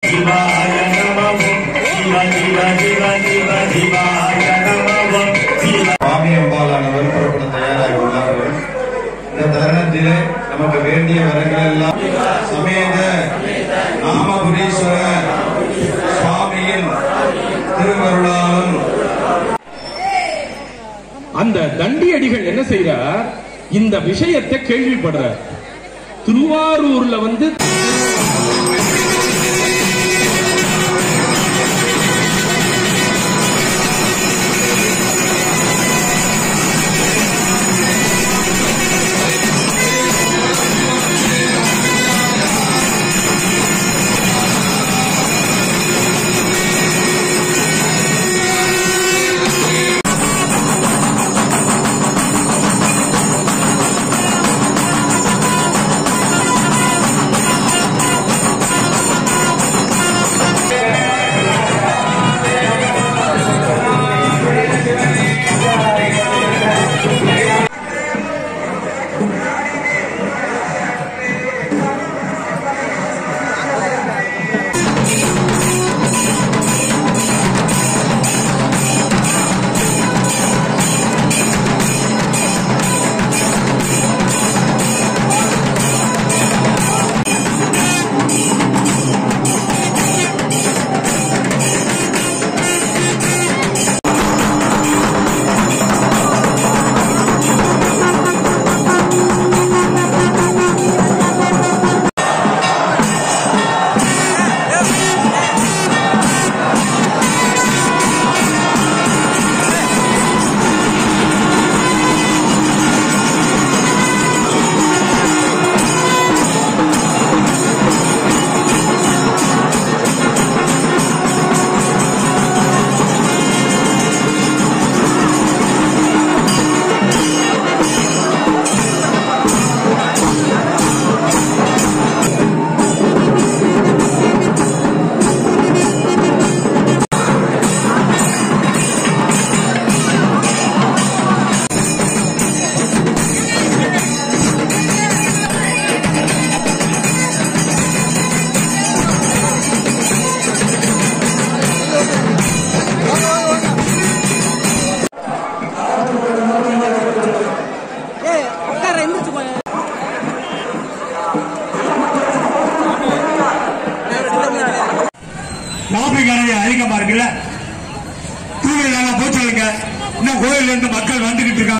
சிவாய நமவும் சிவ சிவ சிவ சிவ சிவாய நமவும் சிவ சுவாமி அம்பாலானவர் புறப்பட தயாராகி உள்ளார்கள் இந்த தருணத்திலே நமக்கு வேண்டிய வரங்கள் எல்லாம் சமேத நாமபுரீஸ்வரர் சுவாமியின் திருவருளாலும் அந்த தண்டியடிகள் என்ன செய்யறார் இந்த விஷயத்தை கேள்விப்படுறார் திருவாரூர்ல வந்து ஏய் உட்கார எந்திரிச்சு போய் டிராபிக் அதிகமா இருக்குல்ல டூ வீலர் போச்சு இன்னும் கோயில்ல இருந்து மக்கள் வந்துகிட்டு இருக்காங்க